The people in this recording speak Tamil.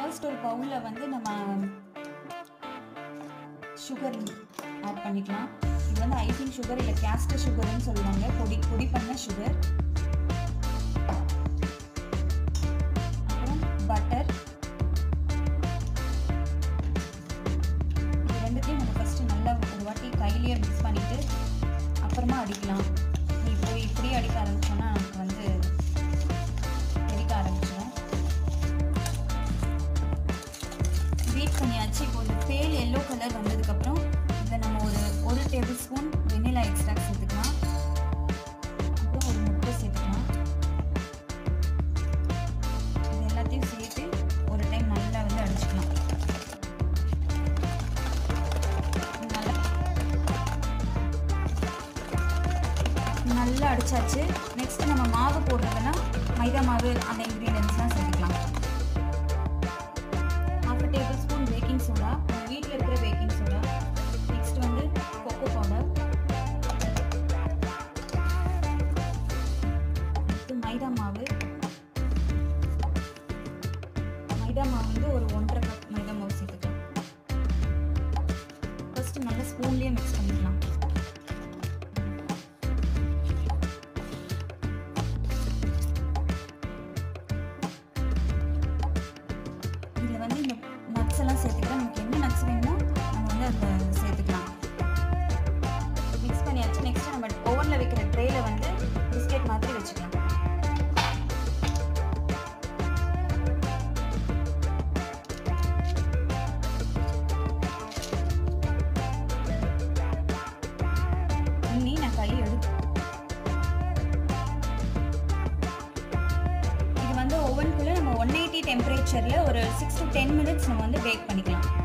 ஃபர்ஸ்ட் ஒரு பவுலில் வந்து நம்ம சுகர் ஆட் பண்ணிக்கலாம் இது வந்து ஐசிங் சுகர் இல்லை கேஸ்டர் சுகர்னு சொல்லுவாங்க பொடி பொடி பண்ண சுகர் அப்புறம் பட்டர் இது ரெண்டுத்தையும் நம்ம ஃபஸ்ட்டு நல்லா ஒரு வாட்டி கையிலேயே மிக்ஸ் பண்ணிவிட்டு அப்புறமா அடிக்கலாம் இப்போ இப்படியே அடிக்க ஆரம்பிச்சோன்னா நமக்கு வந்து தெறிக்க ஆரம்பிச்சிடும் பீட் பண்ணியாச்சு இப்போ இந்த பேல் எல்லோ கலர் வந்ததுக்கப்புறம் இதில் நம்ம ஒரு ஒரு டேபிள் ஸ்பூன் வெனிலா எக்ஸ்ட்ராக்ட் சேர்த்துக்கலாம் அப்புறம் ஒரு முட்டை சேர்த்துக்கலாம் இது எல்லாத்தையும் சேர்த்து ஒரு டைம் நல்லா வந்து அடிச்சுக்கலாம் நல்லா நல்லா அடிச்சாச்சு நெக்ஸ்ட் நம்ம மாவு போடுறதுன்னா மைதா மாவு அந்த இன்க்ரீடியன்ஸ்லாம் சேர்த்துக்கலாம் half tablespoon baking soda உங்கள் வீட்டில் இருக்கிற பேக்கிங் சோடா நெக்ஸ்ட் வந்து கொக்கோ பவுடர் அடுத்து மைதா மாவு மைதா மாவு வந்து ஒரு ஒன்றரை கப் மைதா மாவு சேர்த்துக்கலாம் ஃபஸ்ட்டு நல்லா ஸ்பூன்லேயே மிக்ஸ் பண்ணிக்கலாம் இதில் வந்து இந்த நட்ஸ் எல்லாம் சேர்த்துக்கலாம் நமக்கு என்ன நட்ஸ் வேணுமோ நம்ம வந்து அதில் சேர்த்துக்கலாம் மிக்ஸ் பண்ணியாச்சு நெக்ஸ்ட் நம்ம ஓவனில் வைக்கிற ட்ரேயில் வந்து பிஸ்கெட் மாதிரி வச்சுக்கலாம் இன்னி நான் கை எடுத்து இது வந்து ஓவனுக்குள்ளே நம்ம ஒன் எயிட்டி டெம்பரேச்சரில் ஒரு சிக்ஸ் டு டென் மினிட்ஸ் நம்ம வந்து பேக் பண்ணிக்கலாம்